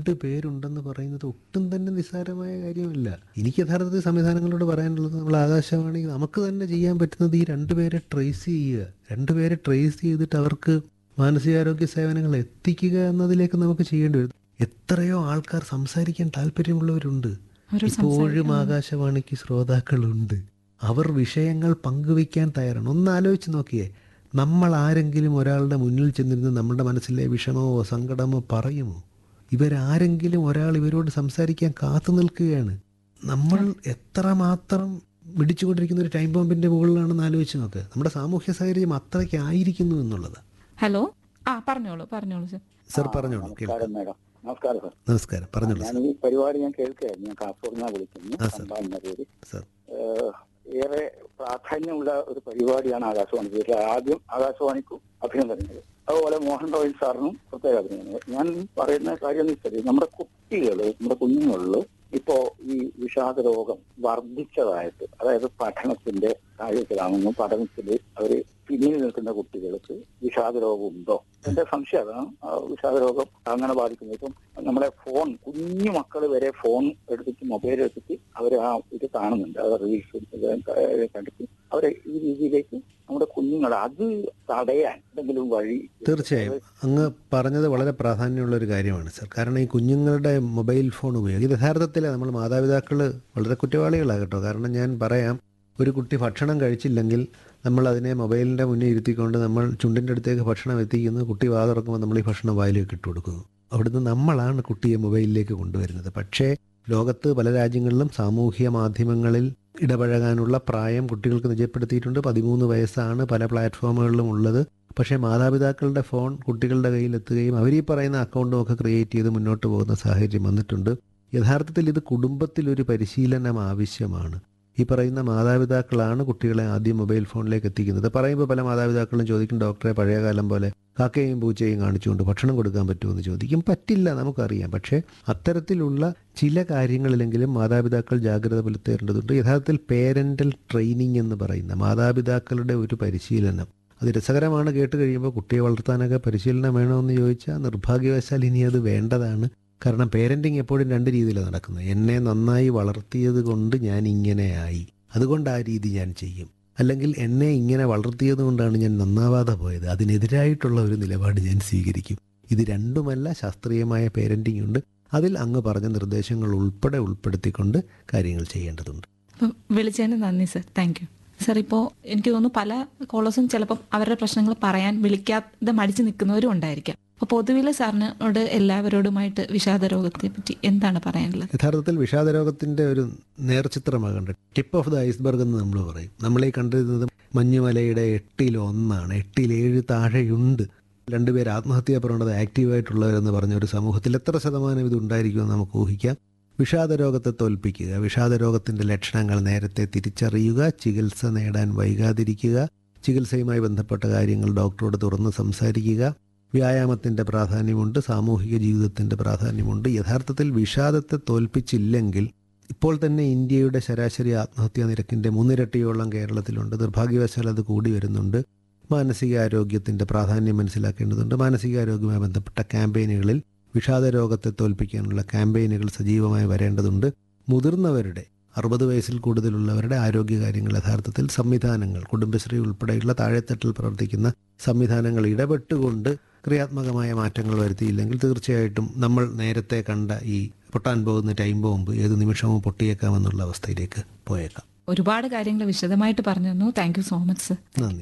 രണ്ട് പേരുണ്ടെന്ന് പറയുന്നത് ഒട്ടും തന്നെ നിസ്സാരമായ കാര്യമല്ല എനിക്ക് യഥാർത്ഥത്തിൽ സംവിധാനങ്ങളോട് പറയാനുള്ളത് നമ്മൾ ആകാശവാണി നമുക്ക് തന്നെ ചെയ്യാൻ പറ്റുന്നത് ഈ രണ്ടുപേരെ ട്രേസ് ചെയ്യുക രണ്ടുപേരെ ട്രേസ് ചെയ്തിട്ട് അവർക്ക് മാനസികാരോഗ്യ സേവനങ്ങൾ എത്തിക്കുക എന്നതിലേക്ക് നമുക്ക് ചെയ്യേണ്ടി വരും എത്രയോ ആൾക്കാർ സംസാരിക്കാൻ താല്പര്യമുള്ളവരുണ്ട് ഇപ്പോഴും ആകാശവാണിക്ക് ശ്രോതാക്കളുണ്ട് അവർ വിഷയങ്ങൾ പങ്കുവയ്ക്കാൻ തയ്യാറാണ് ഒന്ന് ആലോചിച്ച് നോക്കിയേ നമ്മൾ ആരെങ്കിലും ഒരാളുടെ മുന്നിൽ ചെന്നിരുന്ന് നമ്മുടെ മനസ്സിലെ വിഷമമോ സങ്കടമോ പറയുമോ ഇവരാരെങ്കിലും ഒരാൾ ഇവരോട് സംസാരിക്കാൻ കാത്തു നിൽക്കുകയാണ് നമ്മൾ എത്രമാത്രം മിടിച്ചുകൊണ്ടിരിക്കുന്ന ഒരു ടൈം ബോംബിന്റെ മുകളിലാണെന്ന് ആലോചിച്ച് നോക്ക് നമ്മുടെ സാമൂഹ്യ സാഹചര്യം അത്രയ്ക്ക് ആയിരിക്കുന്നു എന്നുള്ളത് ഹലോ ആ പറഞ്ഞോളൂ പറഞ്ഞോളൂ സർ സർ പറഞ്ഞോളൂ കേൾക്കാം നമസ്കാരം മേഡം നമസ്കാരം സർ നമസ്കാരം പറഞ്ഞോളൂ ഞാൻ ഈ പരിപാടി ഞാൻ കേൾക്കുകയായിരുന്നു ഞാൻ കാസർഗോഡ് നിന്നാണ് വിളിക്കുന്നു ആ, സർ. സംഭാവന എന്ന പേര് സർ ഏഹ്, ഏറെ പ്രാധാന്യമുള്ള ഒരു പരിപാടിയാണ് ആകാശവാണി ഇതിൽ ആദ്യം ആകാശവാണിക്കും അഭിനന്ദനങ്ങൾ അതുപോലെ മോഹൻ റോയൽ സാറിനും പ്രത്യേക അഭിനന്ദനങ്ങൾ ഞാൻ പറയുന്ന കാര്യം എന്ന് വെച്ചാൽ നമ്മുടെ കുട്ടികള് നമ്മുടെ കുഞ്ഞുങ്ങളിൽ ഇപ്പോ ഈ വിഷാദ രോഗം വർദ്ധിച്ചതായിട്ട് അതായത് പഠനത്തിന്റെ കാര്യത്തിലാണെന്നും പഠനത്തിൽ അവര് പിന്നിൽ നിൽക്കുന്ന കുട്ടികൾക്ക് വിഷാദ രോഗം ഉണ്ടോ എന്റെ സംശയം അതാണ് ആ വിഷാദ രോഗം അങ്ങനെ ബാധിക്കുന്നത് ഇപ്പം നമ്മളെ ഫോൺ കുഞ്ഞു മക്കൾ വരെ ഫോൺ എടുത്തിട്ട് മൊബൈൽ എടുത്തിട്ട് അവർ ആ ഇത് കാണുന്നുണ്ട് അത് റീൽസും ഇത് കണ്ടിട്ട് അവരെ ഈ രീതിയിലേക്ക് നമ്മുടെ കുഞ്ഞുങ്ങൾ അത് തടയാൻ എന്തെങ്കിലും വഴി തീർച്ചയായും അങ്ങ് പറഞ്ഞത് വളരെ പ്രാധാന്യമുള്ള ഒരു കാര്യമാണ് സർ കാരണം ഈ കുഞ്ഞുങ്ങളുടെ മൊബൈൽ ഫോൺ ഉപയോഗം ഇത് യഥാർത്ഥത്തിൽ നമ്മൾ മാതാപിതാക്കൾ വളരെ കുറ്റവാളികളാകട്ടോ കാരണം ഞാൻ പറയാം ഒരു കുട്ടി ഭക്ഷണം കഴിച്ചില്ലെങ്കിൽ നമ്മൾ അതിനെ മൊബൈലിൻ്റെ മുന്നിൽ ഇരുത്തിക്കൊണ്ട് നമ്മൾ ചുണ്ടിൻ്റെ അടുത്തേക്ക് ഭക്ഷണം എത്തിക്കുന്നു കുട്ടി വാ തുറക്കുമ്പോൾ നമ്മൾ ഈ ഭക്ഷണം വായിലേക്ക് ഇട്ട് കൊടുക്കുന്നു അവിടുന്ന് നമ്മളാണ് കുട്ടിയെ മൊബൈലിലേക്ക് കൊണ്ടുവരുന്നത് പക്ഷേ ലോകത്ത് പല രാജ്യങ്ങളിലും സാമൂഹ്യ മാധ്യമങ്ങളിൽ ഇടപഴകാനുള്ള പ്രായം കുട്ടികൾക്ക് നിജപ്പെടുത്തിയിട്ടുണ്ട് പതിമൂന്ന് വയസ്സാണ് പല പ്ലാറ്റ്ഫോമുകളിലും ഉള്ളത് പക്ഷേ മാതാപിതാക്കളുടെ ഫോൺ കുട്ടികളുടെ കയ്യിലെത്തുകയും അവർ ഈ പറയുന്ന അക്കൗണ്ടും ഒക്കെ ക്രിയേറ്റ് ചെയ്ത് മുന്നോട്ട് പോകുന്ന സാഹചര്യം വന്നിട്ടുണ്ട് യഥാർത്ഥത്തിൽ ഇത് കുടുംബത്തിലൊരു പരിശീലനം ആവശ്യമാണ് ഈ പറയുന്ന മാതാപിതാക്കളാണ് കുട്ടികളെ ആദ്യം മൊബൈൽ ഫോണിലേക്ക് എത്തിക്കുന്നത് പറയുമ്പോൾ പല മാതാപിതാക്കളും ചോദിക്കും ഡോക്ടറെ പഴയകാലം പോലെ കാക്കയും പൂച്ചയും കാണിച്ചുകൊണ്ട് ഭക്ഷണം കൊടുക്കാൻ പറ്റുമെന്ന് ചോദിക്കും പറ്റില്ല നമുക്കറിയാം പക്ഷേ അത്തരത്തിലുള്ള ചില കാര്യങ്ങളിലെങ്കിലും മാതാപിതാക്കൾ ജാഗ്രത പുലർത്തേണ്ടതുണ്ട് യഥാർത്ഥത്തിൽ പേരൻ്റൽ ട്രെയിനിങ് എന്ന് പറയുന്ന മാതാപിതാക്കളുടെ ഒരു പരിശീലനം അത് രസകരമാണ് കേട്ട് കഴിയുമ്പോൾ കുട്ടിയെ വളർത്താനൊക്കെ പരിശീലനം വേണമെന്ന് ചോദിച്ചാൽ നിർഭാഗ്യവശാൽ ഇനി അത് വേണ്ടതാണ് കാരണം പേരൻറ്റിങ് എപ്പോഴും രണ്ട് രീതിയിലാണ് നടക്കുന്നത് എന്നെ നന്നായി വളർത്തിയത് കൊണ്ട് ഞാൻ ഇങ്ങനെയായി അതുകൊണ്ട് ആ രീതി ഞാൻ ചെയ്യും അല്ലെങ്കിൽ എന്നെ ഇങ്ങനെ വളർത്തിയത് കൊണ്ടാണ് ഞാൻ നന്നാവാതെ പോയത് അതിനെതിരായിട്ടുള്ള ഒരു നിലപാട് ഞാൻ സ്വീകരിക്കും ഇത് രണ്ടുമല്ല ശാസ്ത്രീയമായ പേരൻറ്റിംഗ് ഉണ്ട് അതിൽ അങ്ങ് പറഞ്ഞ നിർദ്ദേശങ്ങൾ ഉൾപ്പെടെ ഉൾപ്പെടുത്തിക്കൊണ്ട് കാര്യങ്ങൾ ചെയ്യേണ്ടതുണ്ട് അപ്പം വിളിച്ചതിന് നന്ദി സർ താങ്ക് യു സർ ഇപ്പോൾ എനിക്ക് തോന്നുന്നു പല കോളേഴ്സും ചിലപ്പം അവരുടെ പ്രശ്നങ്ങൾ പറയാൻ വിളിക്കാതെ മടിച്ചു നിൽക്കുന്നവരും ഉണ്ടായിരിക്കാം അപ്പോൾ പൊതുവിൽ സാറിനോട് എല്ലാവരോടുമായിട്ട് വിഷാദ രോഗത്തെ പറ്റി എന്താണ് പറയാനുള്ളത് യഥാർത്ഥത്തിൽ വിഷാദരോഗത്തിന്റെ ഒരു നേർചിത്രമാകേണ്ട ടിപ്പ് ഓഫ് ദ ഐസ്ബർഗ് എന്ന് നമ്മൾ പറയും നമ്മളീ കണ്ടിരുന്നത് മഞ്ഞുമലയുടെ എട്ടിൽ ഒന്നാണ് എട്ടിൽ ഏഴ് താഴെയുണ്ട് രണ്ടുപേർ ആത്മഹത്യാ പ്രവണത ആക്റ്റീവായിട്ടുള്ളവരെന്ന് പറഞ്ഞ ഒരു സമൂഹത്തിൽ എത്ര ശതമാനം ഇത് ഉണ്ടായിരിക്കുമെന്ന് നമുക്ക് ഊഹിക്കാം വിഷാദരോഗത്തെ തോൽപ്പിക്കുക വിഷാദരോഗത്തിന്റെ ലക്ഷണങ്ങൾ നേരത്തെ തിരിച്ചറിയുക ചികിത്സ നേടാൻ വൈകാതിരിക്കുക ചികിത്സയുമായി ബന്ധപ്പെട്ട കാര്യങ്ങൾ ഡോക്ടറോട് തുറന്ന് സംസാരിക്കുക വ്യായാമത്തിൻ്റെ പ്രാധാന്യമുണ്ട് സാമൂഹിക ജീവിതത്തിൻ്റെ പ്രാധാന്യമുണ്ട് യഥാർത്ഥത്തിൽ വിഷാദത്തെ തോൽപ്പിച്ചില്ലെങ്കിൽ ഇപ്പോൾ തന്നെ ഇന്ത്യയുടെ ശരാശരി ആത്മഹത്യാ നിരക്കിൻ്റെ മൂന്നിരട്ടിയോളം കേരളത്തിലുണ്ട് നിർഭാഗ്യവശാൽ അത് കൂടി വരുന്നുണ്ട് മാനസികാരോഗ്യത്തിൻ്റെ പ്രാധാന്യം മനസ്സിലാക്കേണ്ടതുണ്ട് മാനസികാരോഗ്യവുമായി ബന്ധപ്പെട്ട ക്യാമ്പയിനുകളിൽ വിഷാദ രോഗത്തെ തോൽപ്പിക്കാനുള്ള ക്യാമ്പയിനുകൾ സജീവമായി വരേണ്ടതുണ്ട് മുതിർന്നവരുടെ അറുപത് വയസ്സിൽ കൂടുതലുള്ളവരുടെ ആരോഗ്യകാര്യങ്ങൾ യഥാർത്ഥത്തിൽ സംവിധാനങ്ങൾ കുടുംബശ്രീ ഉൾപ്പെടെയുള്ള താഴെത്തട്ടിൽ പ്രവർത്തിക്കുന്ന സംവിധാനങ്ങൾ ഇടപെട്ടുകൊണ്ട് ക്രിയാത്മകമായ മാറ്റങ്ങൾ വരുത്തിയില്ലെങ്കിൽ തീർച്ചയായിട്ടും നമ്മൾ നേരത്തെ കണ്ട ഈ പൊട്ടാൻ പോകുന്ന ടൈം ബോംബ് ഏത് നിമിഷവും പൊട്ടിയേക്കാമെന്നുള്ള അവസ്ഥയിലേക്ക് പോയേക്കാം ഒരുപാട് കാര്യങ്ങൾ വിശദമായിട്ട് പറഞ്ഞു തന്നു thank you so much sir നന്ദി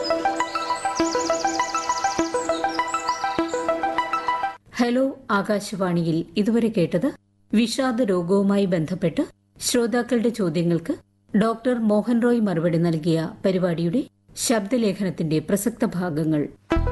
ഹലോ ആകാശവാണിയിൽ ഇതുവരെ കേട്ടത് വിഷാദ രോഗവുമായി ബന്ധപ്പെട്ട് ശ്രോതാക്കളുടെ ചോദ്യങ്ങൾക്ക് ഡോക്ടർ മോഹൻ റോയ് മറുപടി നൽകിയ പരിപാടിയുടെ ശബ്ദലേഖനത്തിന്റെ പ്രസക്ത ഭാഗങ്ങൾ